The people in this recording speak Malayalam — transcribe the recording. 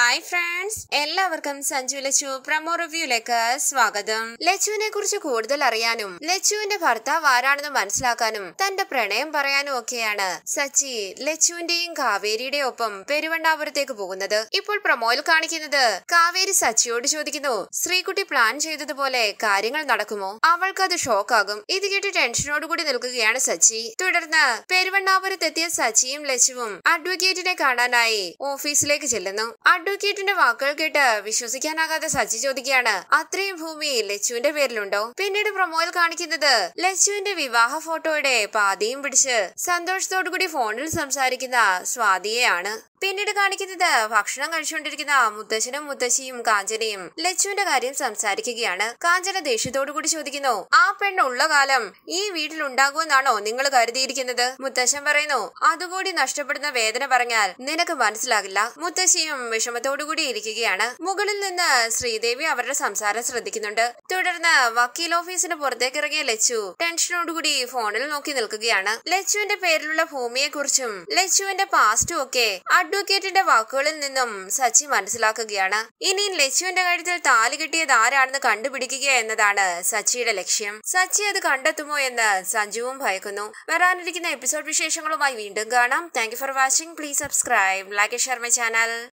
ഹായ് ഫ്രണ്ട്സ് എല്ലാവർക്കും സഞ്ജു ലച്ചു പ്രമോ റിവ്യൂയിലേക്ക് സ്വാഗതം ലച്ചുവിനെ കുറിച്ച് കൂടുതൽ അറിയാനും ലച്ചുവിന്റെ ഭർത്താവ് ആരാണെന്ന് മനസ്സിലാക്കാനും തന്റെ പ്രണയം പറയാനും ഒക്കെയാണ് സച്ചി ലച്ചുവിന്റെയും കാവേരിയുടെയും ഒപ്പം പെരുവണ്ണാപുരത്തേക്ക് പോകുന്നത് ഇപ്പോൾ പ്രമോയിൽ കാണിക്കുന്നത് കാവേരി സച്ചിയോട് ചോദിക്കുന്നു ശ്രീകുട്ടി പ്ലാൻ ചെയ്തതുപോലെ കാര്യങ്ങൾ നടക്കുമോ അവൾക്കത് ഷോക്കാകും ഇത് കേട്ട് ടെൻഷനോടുകൂടി നിൽക്കുകയാണ് സച്ചി തുടർന്ന് പെരുവണ്ണാപുരത്തെത്തിയ സച്ചിയും ലച്ചുവും അഡ്വക്കേറ്റിനെ കാണാനായി ഓഫീസിലേക്ക് ചെല്ലുന്നു അഡ്വക്കേറ്റിന്റെ വാക്കുകൾ കേട്ട് വിശ്വസിക്കാനാകാതെ സച്ചി ചോദിക്കുകയാണ് അത്രയും ഭൂമി ലച്ചുവിന്റെ പേരിലുണ്ടോ പിന്നീട് പ്രൊമോയിൽ കാണിക്കുന്നത് ലച്ചുവിന്റെ വിവാഹ ഫോട്ടോയുടെ പാതിയും പിടിച്ച് സന്തോഷത്തോടുകൂടി ഫോണിൽ സംസാരിക്കുന്ന സ്വാതിയെയാണ് പിന്നീട് കാണിക്കുന്നത് ഭക്ഷണം കഴിച്ചുകൊണ്ടിരിക്കുന്ന മുത്തശ്ശനും മുത്തശ്ശിയും കാഞ്ചനയും ലച്ചുവിന്റെ കാര്യം സംസാരിക്കുകയാണ് കാഞ്ചന ദേഷ്യത്തോടുകൂടി ചോദിക്കുന്നു ആ പെണ്ണ് ഉള്ള കാലം ഈ വീട്ടിൽ ഉണ്ടാകുമെന്നാണോ നിങ്ങൾ കരുതിയിരിക്കുന്നത് മുത്തശ്ശൻ പറയുന്നു അതുകൂടി നഷ്ടപ്പെടുന്ന വേദന പറഞ്ഞാൽ നിനക്ക് മനസ്സിലാകില്ല മുത്തശ്ശിയും വിഷമത്തോടുകൂടി ഇരിക്കുകയാണ് മുകളിൽ നിന്ന് ശ്രീദേവി അവരുടെ സംസാരം ശ്രദ്ധിക്കുന്നുണ്ട് തുടർന്ന് വക്കീൽ ഓഫീസിന് പുറത്തേക്ക് ഇറങ്ങിയ ലച്ചു ടെൻഷനോടുകൂടി ഫോണിൽ നോക്കി നിൽക്കുകയാണ് ലച്ചുവിന്റെ പേരിലുള്ള ഭൂമിയെ കുറിച്ചും ലച്ചുവിന്റെ പാസ്റ്റും ഒക്കെ അഡ്വക്കേറ്റിന്റെ വാക്കുകളിൽ നിന്നും സച്ചി മനസ്സിലാക്കുകയാണ് ഇനി ലച്ചുവിന്റെ കഴുത്തിൽ താലി കിട്ടിയത് ആരാണെന്ന് കണ്ടുപിടിക്കുക എന്നതാണ് സച്ചിയുടെ ലക്ഷ്യം സച്ചി അത് കണ്ടെത്തുമോ എന്ന് സഞ്ജുവും ഭയക്കുന്നു വരാനിരിക്കുന്ന എപ്പിസോഡ് വിശേഷങ്ങളുമായി വീണ്ടും കാണാം thank for watching please subscribe like share my channel